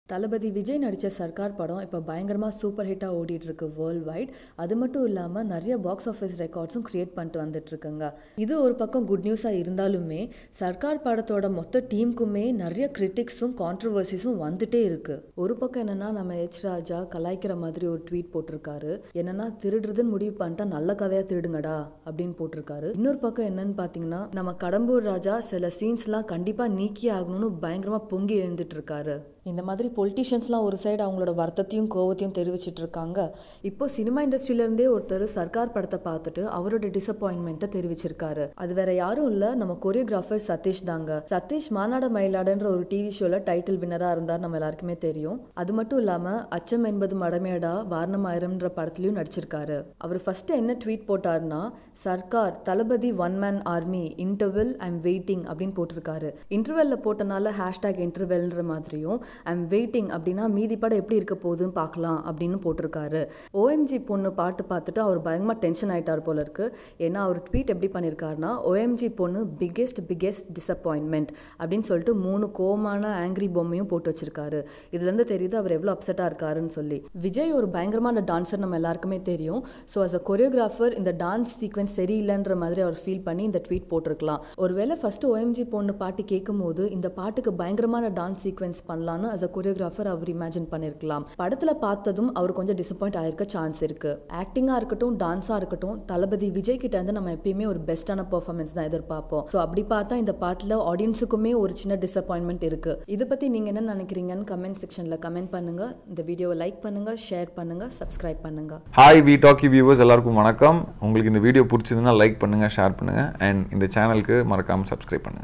தளபதி விஜய் நடித்த சர்க்கார் படம் இப்போ பயங்கரமாக சூப்பர் ஹிட்டாக ஓடிட்டு இருக்கு வேர்ல்ட் வைட் அது மட்டும் இல்லாமல் நிறைய பாக்ஸ் ஆஃபீஸ் ரெக்கார்ட்ஸும் க்ரியேட் பண்ணிட்டு வந்துட்டு இருக்குங்க இது ஒரு பக்கம் குட் நியூஸாக இருந்தாலுமே சர்க்கார் படத்தோட மொத்த டீமுக்குமே நிறைய கிரிட்டிக்ஸும் கான்ட்ரவர்சிஸும் வந்துட்டே இருக்கு ஒரு பக்கம் என்னன்னா நம்ம எச் ராஜா கலாய்க்கிற மாதிரி ஒரு ட்வீட் போட்டிருக்காரு என்னன்னா திருடுறதுன்னு முடிவு பண்ணிட்டா நல்ல கதையாக திருடுங்கடா அப்படின்னு போட்டிருக்காரு இன்னொரு பக்கம் என்னன்னு பார்த்தீங்கன்னா நம்ம கடம்பூர் ராஜா சில சீன்ஸ்லாம் கண்டிப்பாக நீக்கி ஆகணும்னு பயங்கரமாக பொங்கி எழுந்துட்டு இருக்காரு இந்த மாதிரி பொலிட்டிஷியன்ஸ்லாம் ஒரு சைடு அவங்களோட வருத்தத்தையும் கோவத்தையும் தெரிவிச்சிட்டு இருக்காங்க இப்போ சினிமா இண்டஸ்ட்ரியிலேருந்தே ஒருத்தர் சர்க்கார் படத்தை பார்த்துட்டு அவரோட டிசப்பாயின்மெண்ட்டை தெரிவிச்சிருக்காரு அது வேற யாரும் இல்லை நம்ம கொரியோகிராஃபர் சதீஷ் தாங்க சதீஷ் மாநாட மயிலாடன்ற ஒரு டிவி ஷோவில் டைட்டில் வின்னராக இருந்தார் நம்ம எல்லாருக்குமே தெரியும் அது மட்டும் இல்லாமல் அச்சம் என்பது மடமேடா வாரணம் ஆயிரம்ன்ற படத்துலையும் நடிச்சிருக்காரு அவர் ஃபர்ஸ்ட் என்ன ட்வீட் போட்டார்னா Sarkar Thalapathy one man army interval I'm waiting அப்படின்னு போட்டிருக்காரு இன்டர்வெல்ல போட்டனால ஹேஷ்டாக் இன்டர்வெல்ன்ற மாதிரியும் ஐம் வெயிட்டிங் அப்படின்னா மீதி படம் எப்படி இருக்க போகுதுன்னு பார்க்கலாம் அப்படின்னு போட்டிருக்காரு ஓஎம்ஜி பொண்ணு பாட்டு பார்த்துட்டு அவர் பயங்கரமாக டென்ஷன் ஆயிட்டார் போல இருக்கு ஏன்னா அவர் ட்வீட் எப்படி பண்ணியிருக்காருன்னா ஓஎம்ஜி பொண்ணு பிக்கெஸ்ட் பிக்கெஸ்ட் டிசப்பாயின்மெண்ட் அப்படின்னு சொல்லிட்டு மூணு கோமான ஆங்கிரி பொம்மையும் போட்டு வச்சிருக்காரு இதுலேருந்து தெரியுது அவர் எவ்வளோ அப்செட்டாக இருக்காருன்னு சொல்லி விஜய் ஒரு பயங்கரமான டான்ஸர் நம்ம எல்லாருக்குமே தெரியும் ஸோ அஸ் அ கொரியோகிராஃபர் இந்த டான்ஸ் சீக்வன்ஸ் சரியில்லைன்ற மாதிரி அவர் ஃபீல் பண்ணி இந்த ட்வீட் போட்டிருக்கலாம் ஒருவேளை ஃபர்ஸ்ட் ஓஎம்ஜி பொண்ணு பாட்டு கேட்கும் போது இந்த பாட்டுக்கு பயங்கரமான டான்ஸ் சீக்வன்ஸ் பண்ணலான்னு அஸ் அ கொரியோகிராஃபர் அவர் இமேஜின் பண்ணியிருக்கலாம் படத்தில் பார்த்ததும் அவர் கொஞ்சம் டிசப்பாயிண்ட் ஆயிருக்க சான்ஸ் இருக்கு ஆக்டிங்காக இருக்கட்டும் டான்ஸாக இருக்கட்டும் தளபதி விஜய் கிட்ட இருந்து நம்ம எப்பயுமே ஒரு பெஸ்ட்டான பெர்ஃபார்மன்ஸ் தான் எதிர்பார்ப்போம் ஸோ அப்படி பார்த்தா இந்த பாட்டில் ஆடியன்ஸுக்குமே ஒரு சின்ன டிசப்பாயின்மெண்ட் இருக்கு இதை பற்றி நீங்கள் என்ன நினைக்கிறீங்கன்னு கமெண்ட் செக்ஷனில் கமெண்ட் பண்ணுங்க இந்த வீடியோவை லைக் பண்ணுங்க ஷேர் பண்ணுங்க சப்ஸ்கிரைப் பண்ணுங்க ஹாய் வி டாக்கி வியூவர்ஸ் எல்லாருக்கும் வணக்கம் உங்களுக்கு இந்த வீடியோ பிடிச்சதுன்னா லைக் பண்ணுங்கள் ஷேர் பண்ணுங்கள் அண்ட் இந்த சேனலுக்கு மறக்காமல் சப்ஸ்கிரைப் பண்ணுங்கள்